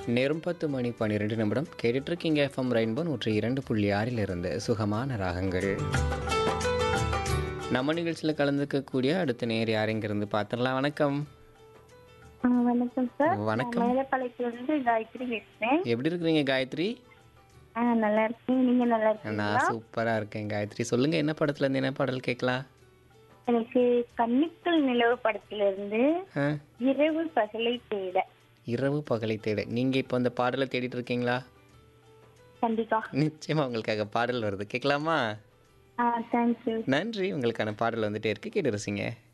நேரம் பத்து மணி பன்னிரெண்டு நிமிடம் கேட்டுட்டு இருக்கீங்க எஃப்எம் ரெயின்போ நூற்றி இரண்டு புள்ளி ஆறிலிருந்து சுகமான ராகங்கள் நம்ம நிகழ்ச்சியில் கலந்துக்கக்கூடிய அடுத்த நேர் யாருங்கிருந்து பார்த்துடலாம் வணக்கம் ஆ, வணக்கம் சார் வணக்கம். மேலப்பாளையத்துல இருந்து காயத்ரி பேசுறேன் எப்படி இருக்கிறீங்க காயத்ரி ஆ நல்லா இருக்கேன் நீங்க நல்லா இருக்கீங்களா நான் சூப்பராக இருக்கேன் காயத்ரி சொல்லுங்க என்ன படத்துல இருந்து என்ன பாடல் கேட்கலாம் எனக்கு கன்னிக்கல் நிலவு படத்துல இருந்து ஆ, இரவு பகலை தேட இரவு பகலை தேட நீங்கள் இப்போ அந்த பாடலை தேடிட்டு இருக்கீங்களா கண்டிப்பா நிச்சயமா உங்களுக்காக பாடல் வருது கேட்கலாமா ஆ தேங்க்யூ நன்றி உங்களுக்கான பாடல் வந்துட்டே இருக்கு கேட்டு ரசிங்க